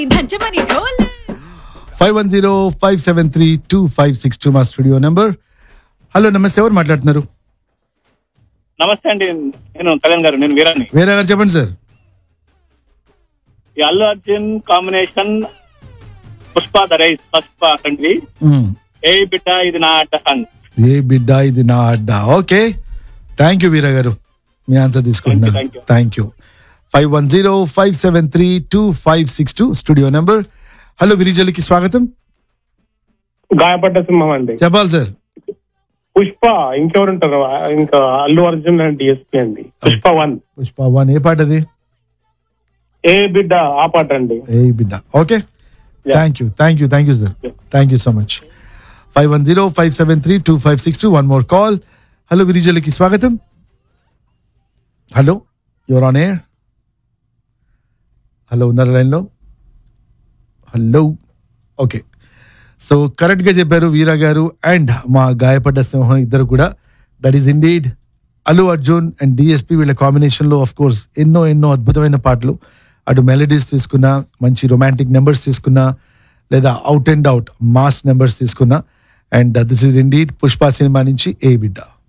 దంచమని ఢోల్ five one zero five seven three two five six two మా studio number hello నమస్తే ఎవరు మాట్లాడుతున్నారు నమస్తే అండి నేను కళ్యాణ్ గారు నేను వీరాన్ని వేరే గారు చెప్పండి సార్ ఈ Allu Arjun combination Pushpa the rise Pushpa country మ్మ్. ఏ బిడ్డ ఇది నా అడ్డ సాంగ్ ఏ బిడ్డ ఇది నా అడ్డా okay thank you Veera garu మీ ఆన్సర్ తీసుకుంటున్నా Thank you, thank you five one zero five seven three two five six two studio number hello విరిజలికి స్వాగతం గాయపడ్డ సింహం అండి చెప్పాలి సార్ పుష్ప ఇంకెవరు ఉంటారు ఇంకా అల్లు అర్జున్ అండ్ డిఎస్పీ అండి పుష్ప వన్ పుష్ప వన్ ఏ పాట అది ఏ బిడ్డ ఆ పాట అండి ఏ బిడ్డ okay Yeah. Thank you thank you thank you sir Yeah. Thank you so much five one zero five seven three two five six two one more call hello విరిజలికి స్వాగతం hello your on air hello ఉన్నారు లైన్లో hello okay so కరెక్ట్గా చెప్పారు వీరా గారు and మా గాయపడ్డ సింహం ఇద్దరు కూడా that is indeed Allu Arjun and DSP వీళ్ళ కాంబినేషన్లో ఆఫ్ కోర్స్ ఎన్నో ఎన్నో అద్భుతమైన పాటలు అటు మెలడీస్ తీసుకున్నా మంచి రొమాంటిక్ నెంబర్స్ తీసుకున్నా లేదా out and out mass numbers తీసుకున్నా and this is indeed Pushpa cinema నుంచి ఏ బిడ్డ